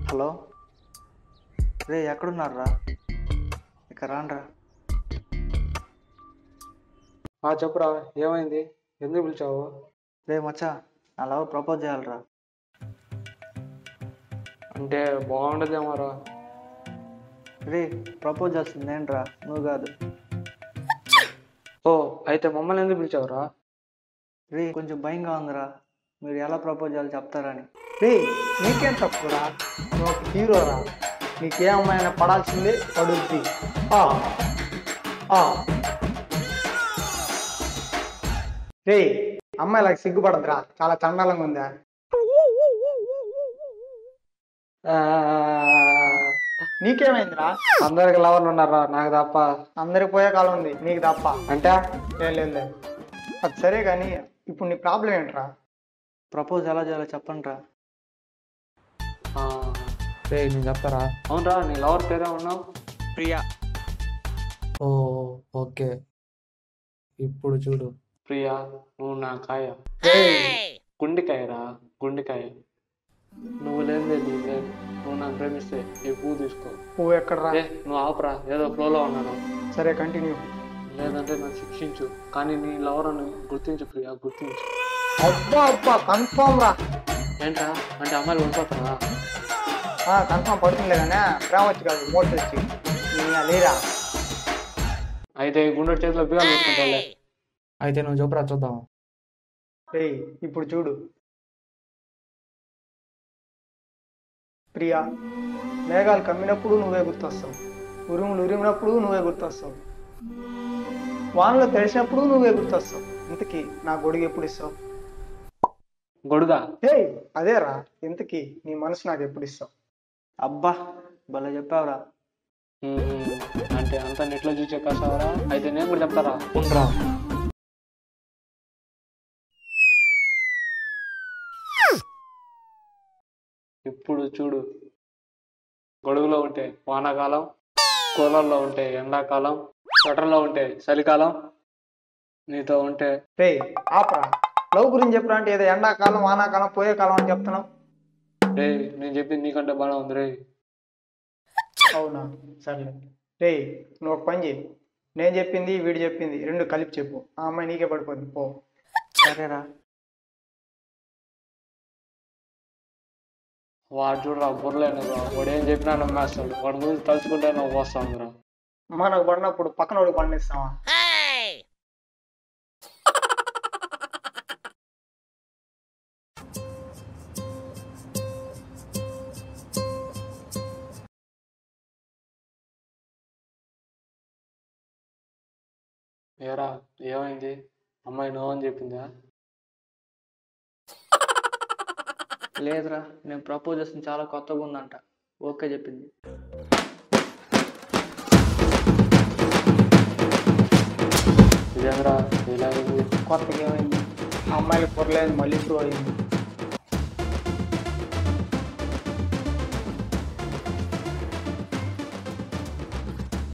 Hello రే ఎక్కడున్నారా ఇక రాండ్రా ఆ చెప్పురా ఏమైంది ఎందుకు పిలిచావు రే మచ్చా నా లవ్ ప్రపోజ్ చేయాలరా అంటే బాగుండదేమోరా రే ప్రపోజ్ చేస్తుంది ఏంట్రా నువ్వు కాదు ఓ అయితే మమ్మల్ని ఎందుకు పిలిచావురా రే కొంచెం భయంగా ఉందిరా మీరు ఎలా ప్రపోజ్ చేయాలో చెప్తారని రే నీకేం తప్పురా నువ్వు ఒక హీరోరా నీకే అమ్మాయినా పడాల్సిందే పడుద్ది ఆ, ఆ. రే అమ్మాయిలకు సిగ్గుపడదురా చాలా చండాలంగా ఉందా ఆ, నీకేమైందిరా అందరికి లవర్లు ఉన్నారా నాకు తప్ప అందరికి పోయే కాలం ఉంది నీకు తప్ప అంటే ఏం లేదు లేదు. అది సరే కానీ ఇప్పుడు నీ ప్రాబ్లం ఏంట్రా ప్రపోజ్ ఎలా చేయాలో చెప్పండి రా ఆ, రే నేను చెప్తారా అవునరా నీ లవర్ పేరే ఉన్నావు ప్రియా ఓ ఓకే ఇప్పుడు చూడు ప్రియా నువ్వు నా కాయ గుండెకాయరా గుండెకాయ నువ్వు లేదే నీ లేదు నువ్వు నన్ను ప్రేమిస్తే ఈ పువ్వు తీసుకో పువ్వు ఎక్కడరా ఏ నువ్వు ఆపరా ఏదో ఫ్లోలో ఉన్నాను సరే కంటిన్యూ లేదంటే నన్ను శిక్షించు కానీ నీ లవర్ అని గుర్తించు ప్రియా గుర్తించు అబ్బా అబ్బా కన్ఫామ్ రా ఏంట్రా అంటే అమ్మాయిలు ఉండిపోతారా కన్ఫామ్ పడుతుందిలే కానీ ప్రేమ వచ్చి కాదు మోటర్ వచ్చి నీ లేరా అయితే ఈ గుండె చేతిలో బిగాలు పెట్టుకుంటాలే అయితే నువ్వు చెప్పురా చూద్దాం రేయ్ ఇప్పుడు చూడు ప్రియా మేఘాలు కమ్మినప్పుడు నువ్వే గుర్తొస్తావు ఉరుములు ఉరిమినప్పుడు నువ్వే గుర్తొస్తావు వానలో తడిసినప్పుడు నువ్వే గుర్తొస్తావు ఇంతకీ నా గొడుగు ఎప్పుడు ఇస్తావు గొడుగా హే అదేరా ఇంతకీ నీ మనసు నాకు ఎప్పుడు ఇస్తావు అబ్బా భలే చెప్పావురా మ్మ్. అంటే అంతా నెట్లో చూసి చెప్పేస్తావరా అయితే నేను కూడా చెప్తారా ఉండరా ఇప్పుడు చూడు గొడుగులో ఉంటే వానాకాలం కూలర్లో ఉంటే ఎండాకాలం స్వెటర్లో ఉంటే చలికాలం నీతో ఉంటే రే ఆపరా లవ్ గురించి చెప్పరా అంటే ఏదో ఎండాకాలం వానాకాలం పోయే కాలం అని చెప్తున్నావు రే నేను చెప్పింది నీకంటే బాగా ఉంది రే అవునా సర్లే రే నువ్వు ఒక పని చేయి నేను చెప్పింది వీడు చెప్పింది రెండు కలిపి చెప్పు ఆ అమ్మాయి నీకే పడిపోద్ది పో సరేరా వాడు చూడరా బుర్రలేనుగా వాడు ఏం చెప్పినా నమ్మేస్తాడు వాడి గురించి తలుచుకుంటే నవ్వు వస్తాందిరా మనకు పడినప్పుడు పక్కన వాడికి పండిస్తావా ఏరా ఏమైంది అమ్మాయి నో అని చెప్పిందా లేదురా నేను ప్రపోజ్ చేసిన చాలా కొత్తగా ఉందంట ఓకే చెప్పింది ఇదేంద్రా ఇలా అయింది కొత్తగా ఏమైంది ఆ అమ్మాయికి పొరలేదు మళ్ళీ ప్రూవ్ అయింది